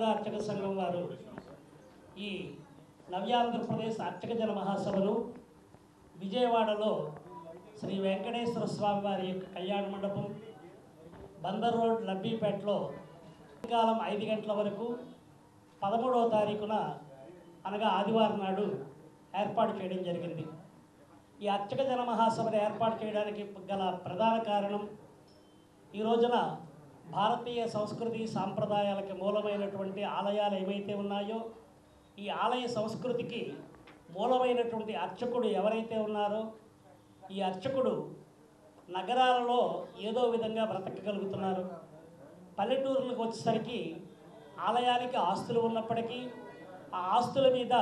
శారదా అర్చక సంఘం వారు ఈ నవ్యాంధ్రప్రదేశ్ అర్చక జన మహాసభను విజయవాడలో శ్రీ వెంకటేశ్వర స్వామి వారి యొక్క కళ్యాణ మండపం బందర్ రోడ్ లబ్బీపేటలో సాయంకాలం ఐదు గంటల వరకు పదమూడవ తారీఖున అనగా ఆదివారం నాడు ఏర్పాటు చేయడం జరిగింది ఈ అర్చక జన మహాసభను ఏర్పాటు చేయడానికి గల ప్రధాన కారణం ఈ రోజున భారతీయ సంస్కృతి సాంప్రదాయాలకి మూలమైనటువంటి ఆలయాలు ఏవైతే ఉన్నాయో ఈ ఆలయ సంస్కృతికి మూలమైనటువంటి అర్చకుడు ఎవరైతే ఉన్నారో ఈ అర్చకుడు నగరాలలో ఏదో విధంగా బ్రతకగలుగుతున్నారు పల్లెటూరులకు వచ్చేసరికి ఆలయానికి ఆస్తులు ఉన్నప్పటికీ ఆ ఆస్తుల మీద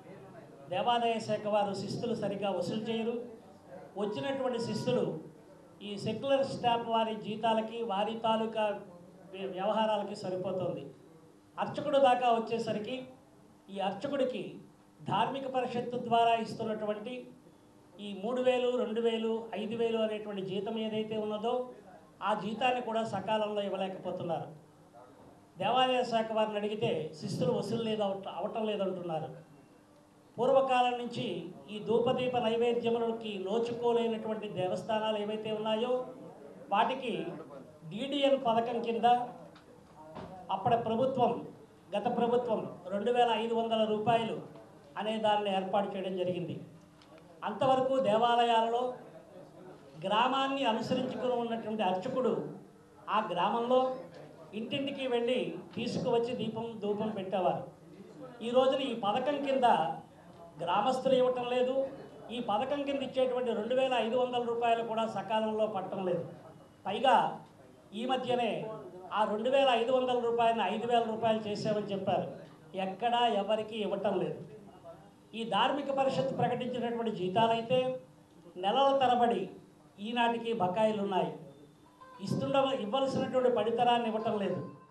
దేవాదాయ శాఖ వారు శిస్తులు సరిగా వసూలు చేయరు వచ్చినటువంటి శిస్తులు ఈ సెక్యులర్ స్టాఫ్ వారి జీతాలకి వారి తాలూకా వ్య- వ్యవహారాలకి సరిపోతుంది అర్చకుడు దాకా వచ్చేసరికి ఈ అర్చకుడికి ధార్మిక పరిషత్తు ద్వారా ఇస్తున్నటువంటి ఈ మూడు వేలు రెండు వేలు ఐదు వేలు అనేటువంటి జీతం ఏదైతే ఉన్నదో ఆ జీతాన్ని కూడా సకాలంలో ఇవ్వలేకపోతున్నారు దేవాలయ శాఖ వారిని అడిగితే శిస్తులు వసూలు లేదు అవట- అవటం లేదంటున్నారు పూర్వకాలం నుంచి ఈ ధూపదీప నైవేద్యములకి నోచుకోలేనటువంటి దేవస్థానాలు ఏవైతే ఉన్నాయో వాటికి డిడిఎన్ పథకం కింద అప్పటి ప్రభుత్వం గత ప్రభుత్వం రెండు వేల ఐదు వందల రూపాయలు అనే దాన్ని ఏర్పాటు చేయడం జరిగింది అంతవరకు దేవాలయాలలో గ్రామాన్ని అనుసరించుకుని ఉన్నటువంటి అర్చకుడు ఆ గ్రామంలో ఇంటింటికి వెళ్ళి తీసుకువచ్చి దీపం ధూపం పెట్టేవారు ఈ రోజున ఈ పథకం కింద గ్రామస్తులు ఇవ్వటం లేదు ఈ పథకం కింద ఇచ్చేటువంటి రెండు వేల ఐదు వందల రూపాయలు కూడా సకాలంలో పట్టడం లేదు పైగా ఈ మధ్యనే ఆ రెండు వేల ఐదు వందల రూపాయలని ఐదు వేల రూపాయలు చేసామని చెప్పారు ఎక్కడా ఎవరికి ఇవ్వటం లేదు ఈ ధార్మిక పరిషత్ ప్రకటించినటువంటి జీతాలైతే నెలల తరబడి ఈనాటికి బకాయిలు ఉన్నాయి ఇస్తుండ ఇవ్వాల్సినటువంటి పడితరాన్ని ఇవ్వటం లేదు